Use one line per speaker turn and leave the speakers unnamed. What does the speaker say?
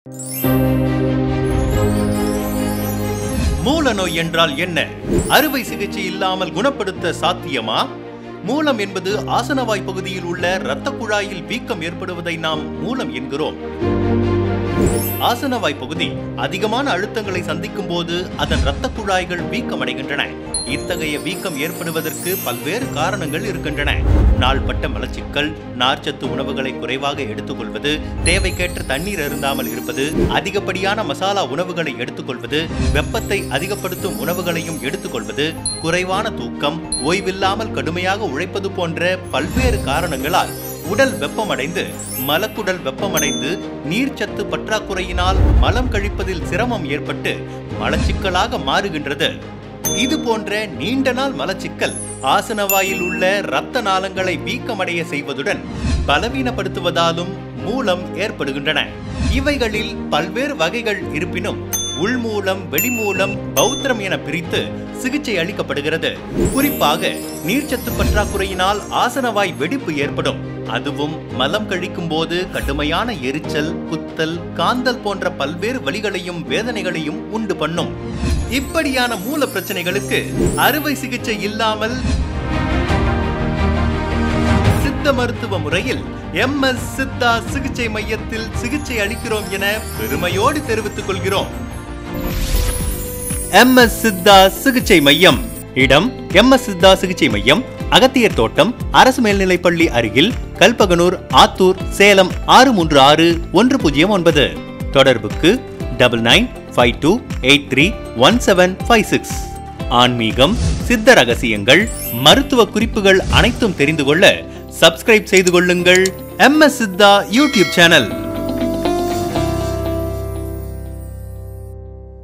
மூல நோய் என்றால் என்ன அறுவை சிகிச்சை இல்லாமல் குணப்படுத்த சாத்தியமா மூலம் என்பது ஆசனவாய் பகுதியில் உள்ள இரத்த குழாயில் வீக்கம் ஏற்படுவதை நாம் மூலம் என்கிறோம் ஆசனவாய் பகுதி அதிகமான அழுத்தங்களை சந்திக்கும் போது அதன் இரத்த குழாய்கள் வீக்கமடைகின்றன இத்தகைய வீக்கம் ஏற்படுவதற்கு பல்வேறு காரணங்கள் இருக்கின்றன நாள்பட்ட மலச்சிக்கல் நார்ச்சத்து உணவுகளை குறைவாக எடுத்துக்கொள்வது தேவைக்கேற்ற தண்ணீர் அருந்தாமல் இருப்பது அதிகப்படியான மசாலா உணவுகளை எடுத்துக்கொள்வது வெப்பத்தை அதிகப்படுத்தும் உணவுகளையும் எடுத்துக்கொள்வது குறைவான தூக்கம் ஓய்வில்லாமல் கடுமையாக உழைப்பது போன்ற பல்வேறு காரணங்களால் உடல் வெப்பமடைந்து மலக்குடல் வெப்பமடைந்து நீர்ச்சத்து பற்றாக்குறையினால் மலம் கழிப்பதில் சிரமம் ஏற்பட்டு மலச்சிக்கலாக மாறுகின்றது இது போன்ற நீண்ட நாள் மலச்சிக்கல் ஆசனவாயில் உள்ள இரத்த நாளங்களை வீக்கமடைய செய்வதுடன் பலவீனப்படுத்துவதாலும் மூலம் ஏற்படுகின்றன இவைகளில் பல்வேறு வகைகள் இருப்பினும் உள்மூலம் வெளிமூலம் பௌத்திரம் என பிரித்து சிகிச்சை அளிக்கப்படுகிறது குறிப்பாக நீர்ச்சத்து பற்றாக்குறையினால் ஆசனவாய் வெடிப்பு ஏற்படும் அதுவும் மலம் கழிக்கும் போது கடுமையான எரிச்சல் குத்தல் காந்தல் போன்ற பல்வேறு வலிகளையும் வேதனைகளையும் உண்டு பண்ணும் இப்படியான மூல பிரச்சனைகளுக்கு அறுவை சிகிச்சை இல்லாமல் சித்த மருத்துவ முறையில் எம் எஸ் சித்தா சிகிச்சை மையத்தில் சிகிச்சை அளிக்கிறோம் என பெருமையோடு தெரிவித்துக் கொள்கிறோம் எம் எஸ் சித்தா சிகிச்சை மையம் இடம் எம் எஸ் சித்தா சிகிச்சை மையம் அகத்தியர் தோட்டம் அரசு மேல்நிலைப்பள்ளி அருகில் கல்பகனூர் ஆத்தூர் சேலம் ஆறு மூன்று ஆறு ஒன்று பூஜ்ஜியம் ஒன்பது தொடர்புக்கு double nine five two eight three one seven five six ஆன்மீகம் சித்த ரகசியங்கள் மருத்துவ குறிப்புகள் அனைத்தும் தெரிந்து கொள்ள சப்ஸ்கிரைப் செய்து கொள்ளுங்கள் M S Siddha YouTube channel